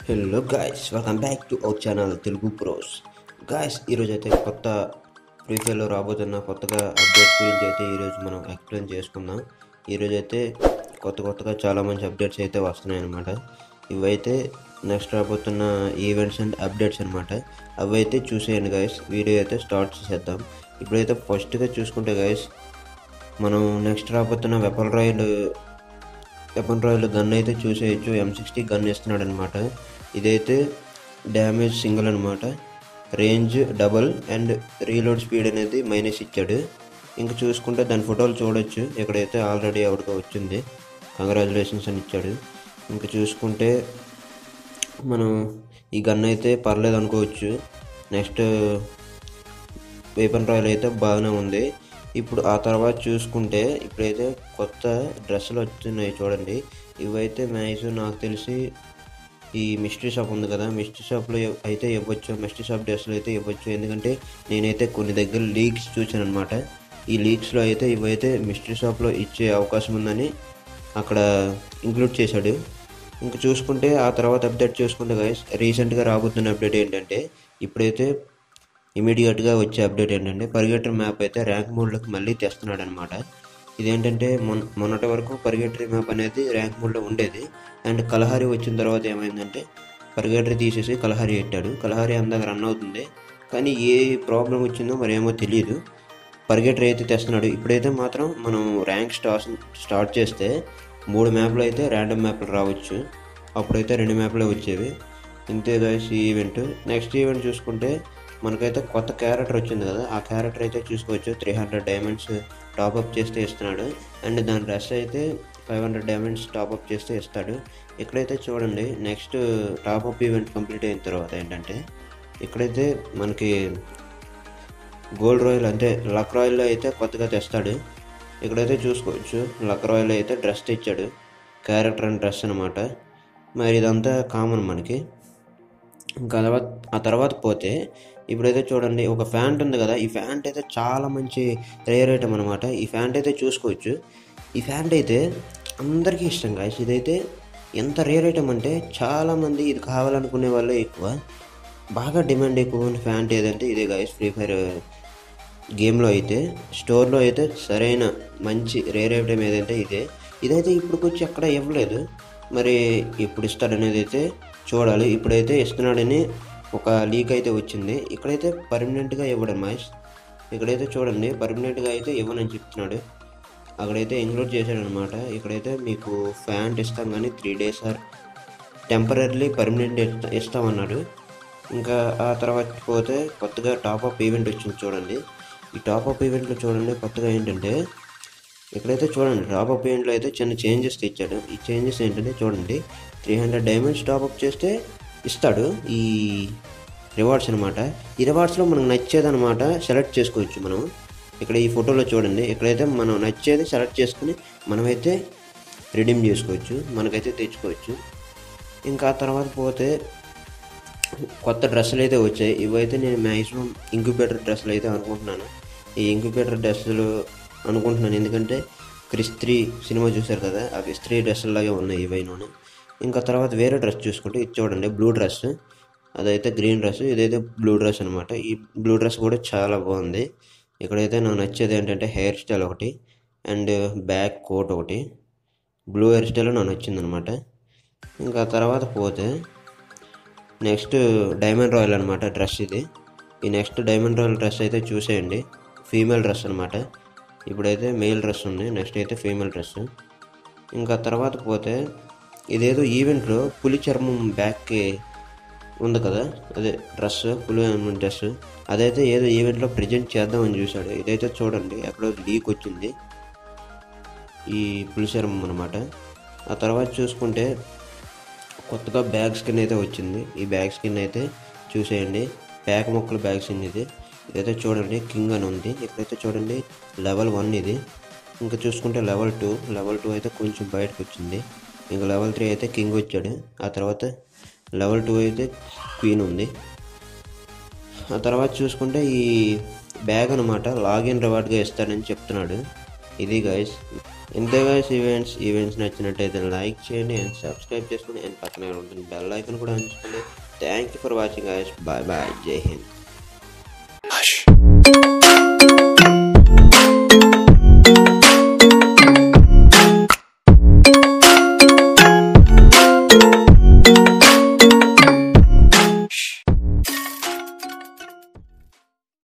Hello guys welcome back to our channel Telugu pros guys ఈరోజు అయితే కొత్త ఫ్రీ ఫైర్లో రాబోతున్న కొత్తగా అప్డేట్స్ గురించి అయితే ఈరోజు మనం ఎక్స్ప్లెయిన్ చేసుకుందాం ఈరోజు అయితే కొత్త కొత్తగా చాలా మంచి అప్డేట్స్ అయితే వస్తున్నాయి అనమాట ఇవైతే నెక్స్ట్ రాబోతున్న ఈవెంట్స్ అండ్ అప్డేట్స్ అనమాట అవి అయితే చూసేయండి గాయస్ వీడియో అయితే స్టార్ట్ చేసేద్దాం ఇప్పుడైతే ఫస్ట్గా చూసుకుంటే గాయస్ మనం నెక్స్ట్ రాబోతున్న weapon royal weapon royal gun అయితే చూసేయచ్చు ఎం సిక్స్టీ గన్ ఇస్తున్నాడు అనమాట ఇదైతే డ్యామేజ్ సింగిల్ అనమాట range double and reload speed అనేది మైనస్ ఇచ్చాడు ఇంకా చూసుకుంటే దాని ఫోటోలు చూడొచ్చు ఇక్కడైతే ఆల్రెడీ ఎవరికో వచ్చింది కంగ్రాచులేషన్స్ అని ఇచ్చాడు ఇంకా చూసుకుంటే మనం ఈ గన్ అయితే పర్లేదు అనుకోవచ్చు నెక్స్ట్ వేపన్ రాయల్ అయితే బాగానే ఉంది ఇప్పుడు ఆ తర్వాత చూసుకుంటే ఇప్పుడైతే కొత్త డ్రెస్సులు వస్తున్నాయి చూడండి ఇవైతే మ్యాక్సిమం నాకు తెలిసి ఈ మిస్టరీ షాప్ ఉంది కదా మిస్టరీ షాప్లో ఇవ్- అయితే ఇవ్వచ్చు మిస్టరీ షాప్ డ్రెస్సులు అయితే ఇవ్వచ్చు ఎందుకంటే నేనైతే కొన్ని దగ్గర లీక్స్ చూశాను అనమాట ఈ లీక్స్లో అయితే ఇవైతే మిస్టరీ షాప్లో ఇచ్చే అవకాశం ఉందని అక్కడ ఇంక్లూడ్ చేశాడు ఇంకా చూసుకుంటే ఆ తర్వాత అప్డేట్ చూసుకుంటే గైస్ రీసెంట్గా రాబోతున్న అప్డేట్ ఏంటంటే ఇప్పుడైతే ఇమీడియట్గా వచ్చే అప్డేట్ ఏంటంటే పరిగెటర్ మ్యాప్ అయితే ర్యాంక్ మోడ్లోకి మళ్ళీ తెస్తున్నాడు అనమాట ఇదేంటంటే మొన్న మొన్నటి వరకు పరిగెటరీ మ్యాప్ అనేది ర్యాంక్ మోడ్లో ఉండేది అండ్ కలహారి వచ్చిన తర్వాత ఏమైందంటే పరిగెటరీ తీసేసి కలహారి పెట్టాడు కలహారి అందాక రన్ అవుతుంది కానీ ఏ ప్రాబ్లం వచ్చిందో మరి ఏమో తెలియదు పరిగెటర్ అయితే తెస్తున్నాడు ఇప్పుడైతే మాత్రం మనం ర్యాంక్ స్టార్ట్ స్టార్ట్ చేస్తే మూడు మ్యాప్లు అయితే ర్యాండమ్ మ్యాప్లు రావచ్చు అప్పుడైతే రెండు మ్యాప్లే వచ్చేవి ఇంతే గాయస్ ఈ ఈవెంట్ నెక్స్ట్ ఈవెంట్ చూసుకుంటే మనకైతే కొత్త క్యారెక్టర్ వచ్చింది కదా ఆ క్యారెక్టర్ అయితే చూసుకోవచ్చు త్రీ హండ్రెడ్ డైమండ్స్ టాప్అప్ చేస్తే ఇస్తున్నాడు అండ్ దాని డ్రెస్ అయితే ఫైవ్ హండ్రెడ్ డైమండ్స్ టాప్అప్ చేస్తే ఇస్తాడు ఇక్కడైతే చూడండి నెక్స్ట్ టాప్అప్ ఈవెంట్ కంప్లీట్ అయిన తర్వాత ఏంటంటే ఇక్కడైతే మనకి గోల్డ్ రాయల్ అంటే లక్ రాయల్లో అయితే కొత్తగా తెస్తాడు ఇక్కడైతే చూసుకోవచ్చు లక్ రాయల్ అయితే డ్రెస్ తెచ్చాడు క్యారెక్టర్ అండ్ డ్రెస్ అనమాట మరి ఇదంతా కామన్ మనకి ఇంకా తర్వాత ఆ తర్వాత పోతే ఇప్పుడైతే చూడండి ఒక ఫ్యాంట్ ఉంది కదా ఈ ఫ్యాంట్ అయితే చాలా మంచి రేర్ ఐటమ్ అనమాట ఈ ఫ్యాంట్ అయితే చూసుకోవచ్చు ఈ ఫ్యాంట్ అయితే అందరికీ ఇష్టం గాయస్ ఇదైతే ఎంత రేర్ ఐటమ్ అంటే చాలామంది ఇది కావాలనుకునే వాళ్ళే ఎక్కువ బాగా డిమాండ్ ఎక్కువ ఉన్న ఫ్యాంట్ ఏదంటే ఇదే గాయస్ ఫ్రీ ఫైర్ గేమ్లో అయితే స్టోర్లో అయితే సరైన మంచి రేర్ ఐటమ్ ఏదంటే ఇదే ఇదైతే ఇప్పటికొచ్చి ఎక్కడ ఇవ్వలేదు మరి ఎప్పుడు ఇస్తాడనేది అయితే చూడాలి ఇప్పుడైతే ఇస్తున్నాడని ఒక లీక్ అయితే వచ్చింది ఇక్కడైతే పర్మనెంట్గా ఇవ్వడం మహేష్ ఇక్కడైతే చూడండి పర్మనెంట్గా అయితే ఇవ్వనని చెప్తున్నాడు అక్కడైతే ఇంక్లూడ్ చేశాడనమాట ఇక్కడైతే మీకు ఫ్యాంట్ ఇస్తాం కానీ three days or temporary permanent ఇస్తా ఇస్తామన్నాడు ఇంకా ఆ తర్వాత పోతే కొత్తగా టాప్అప్ ఈవెంట్ వచ్చింది చూడండి ఈ టాప్అప్ ఈవెంట్లో చూడండి కొత్తగా ఏంటంటే ఇక్కడైతే చూడండి టాప్అప్ ఈవెంట్లో అయితే చిన్న చేంజెస్ తెచ్చాడు ఈ చేంజెస్ ఏంటంటే చూడండి త్రీ హండ్రెడ్ డైమండ్స్ టాప్అప్ చేస్తే ఇస్తాడు ఈ రివార్డ్స్ అనమాట ఈ రివార్డ్స్లో మనకు నచ్చేది అనమాట సెలెక్ట్ చేసుకోవచ్చు మనం ఇక్కడ ఈ ఫోటోలో చూడండి ఇక్కడైతే మనం నచ్చేది సెలెక్ట్ చేసుకుని మనమైతే రిడీమ్ చేసుకోవచ్చు మనకైతే తెచ్చుకోవచ్చు ఇంకా ఆ తర్వాత పోతే కొత్త డ్రెస్సులు అయితే వచ్చాయి ఇవైతే నేను మ్యాక్సిమం ఇంక్యుబేటర్ డ్రెస్సులు అయితే అనుకుంటున్నాను ఈ ఇంక్యుబేటర్ డ్రెస్సులు అనుకుంటున్నాను ఎందుకంటే క్రిస్త్రీ సినిమా చూశారు కదా ఆ క్రిస్త్రీ డ్రెస్సులాగే ఉన్నాయి ఇవైనా ఇంకా తర్వాత వేరే డ్రెస్ చూసుకుంటే ఇది చూడండి బ్లూ డ్రెస్ అదైతే గ్రీన్ డ్రెస్ ఇదైతే బ్లూ డ్రెస్ అనమాట ఈ బ్లూ డ్రెస్ కూడా చాలా బాగుంది ఇక్కడైతే నాకు నచ్చేది ఏంటంటే హెయిర్ స్టైల్ ఒకటి అండ్ బ్యాక్ కోట్ ఒకటి బ్లూ హెయిర్ స్టైల్ నాకు నచ్చింది అనమాట ఇంకా తర్వాత పోతే నెక్స్ట్ డైమండ్ రాయల్ అనమాట డ్రెస్ ఇది ఈ నెక్స్ట్ డైమండ్ రాయల్ డ్రెస్ అయితే చూసేయండి ఫీమేల్ డ్రెస్ అనమాట ఇప్పుడైతే మేల్ డ్రెస్ ఉంది నెక్స్ట్ అయితే ఫీమేల్ డ్రెస్ ఇంకా తర్వాత పోతే ఇదేదో ఈవెంట్లో పులి చర్మం బ్యాక్కి ఉంది కదా అదే డ్రెస్ పులి డ్రెస్ అదైతే ఏదో ఈవెంట్లో ప్రజెంట్ చేద్దామని చూశాడు ఇదైతే చూడండి ఎక్కడో లీక్ వచ్చింది ఈ పులి చర్మం అనమాట ఆ తర్వాత చూసుకుంటే కొత్తగా బ్యాగ్ స్కిన్ అయితే వచ్చింది ఈ బ్యాగ్ స్కిన్ అయితే చూసేయండి ప్యాక్ మొక్కల బ్యాగ్ స్కిన్ ఇది ఇదైతే చూడండి కింగ్ అని ఉంది ఇక్కడైతే చూడండి లెవెల్ వన్ ఇది ఇంకా చూసుకుంటే లెవెల్ టూ లెవెల్ టూ అయితే కొంచెం బయటకు వచ్చింది ఇంకా లెవెల్ త్రీ అయితే కింగ్ వచ్చాడు ఆ తర్వాత లెవెల్ టూ అయితే క్వీన్ ఉంది ఆ తర్వాత చూసుకుంటే ఈ బ్యాగ్ అనమాట లాగిన్ రివార్డ్గా ఇస్తాడని చెప్తున్నాడు ఇది గైస్ ఇంతే guys ఈవెంట్స్ ఈవెంట్స్ నచ్చినట్టయితే లైక్ చేయండి అండ్ సబ్స్క్రైబ్ చేసుకోండి అండ్ పక్కనే ఉంటుంది బెల్ ఐకన్ కూడా అందించుకోండి thank you for watching guys bye bye Jai Hind Hush.